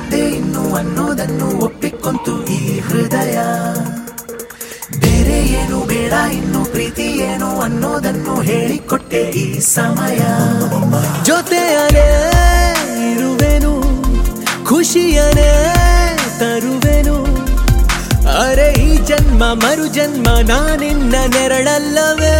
ಒಂದೇ ಇನ್ನು ಅನ್ನೋದನ್ನು ಒಪ್ಪಿಕೊಂತು ಈ ಹೃದಯ ಬೇರೆ ಏನು ಬೇಡ ಇನ್ನು ಪ್ರೀತಿ ಏನು ಅನ್ನೋದನ್ನು ಹೇಳಿಕೊಟ್ಟೆ ಈ ಸಮಯ ಜೊತೆಯಲೇ ಇರುವೆನು ಖುಷಿಯನೇ ತರುವೆನು ಅರೆ ಈ ಜನ್ಮ ಮರು ಜನ್ಮ ನಾನಿನ್ನ ನೆರಳಲ್ಲವೇ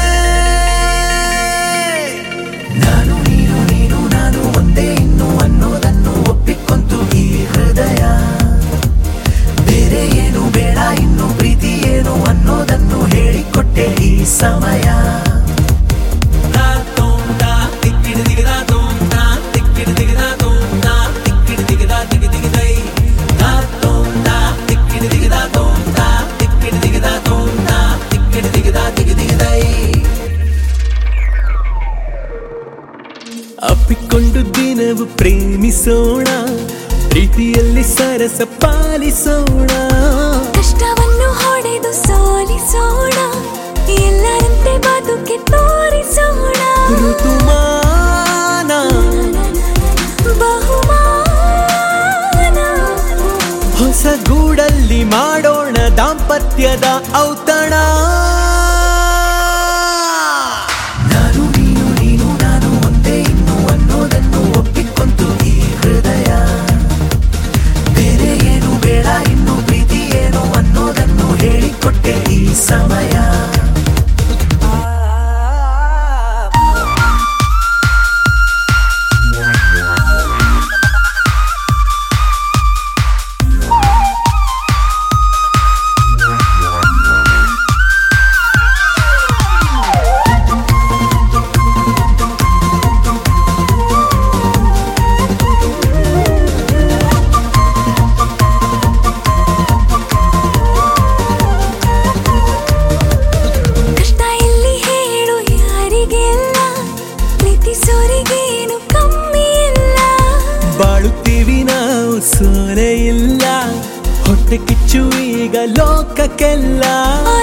ನಾನು ನೀನು ನೀನು ನಾನು ಒಂದೇ ಇನ್ನು ಅನ್ನೋದನ್ನು ಒಪ್ಪಿಕೊಂತು ಈ ಹೃದಯ ಬೇರೆ ಏನು ಬೇಡ ಇನ್ನು ಪ್ರೀತಿ ಏನು ಅನ್ನೋದನ್ನು ಹೇಳಿಕೊಟ್ಟೆ ಈ ಸಮಯ ಅಪ್ಪಿಕೊಂಡು ದಿನವು ಪ್ರೇಮಿಸೋಣ ಪ್ರೀತಿಯಲ್ಲಿ ಸರಸ ಪಾಲಿಸೋಣ ಕಷ್ಟವನ್ನು ಹೊಡೆದು ಸೋಲಿಸೋಣ ಎಲ್ಲರಂತೆ ಬದುಕಿ ತೋರಿಸೋಣ ಋತುಮಾನ ಬಹುಮಾನ ಹೊಸ ಗೂಡಲ್ಲಿ ಮಾಡೋಣ ದಾಂಪತ್ಯದ ಔತಣ ನಾನು ನೀನು ನೀನು ನಾನು ಒಂದೇ ಇನ್ನು ಅನ್ನೋದನ್ನು ಒಪ್ಪಿಕೊಂತು ಈ ಹೃದಯ ಬೇರೆ ಏನು ಬೇಡ ಇನ್ನು ಪ್ರೀತಿ ಏನು ಅನ್ನೋದನ್ನು ಹೇಳಿಕೊಟ್ಟೆ ಈ ಸಮಯ ಕಷ್ಟ ಇಲ್ಲಿ ಹೇಳು ಯಾರಿಗೆಲ್ಲ ಪ್ರೀತಿಸೋರಿಗೇನು ಕಮ್ಮಿ ಇಲ್ಲ ಬಾಳುತ್ತೀವಿ ನಾವು ಸೋಲೆ ಇಲ್ಲ ಹೊಟ್ಟೆ ಕಿಚ್ಚು ಈಗ ಲೋಕಕ್ಕೆಲ್ಲ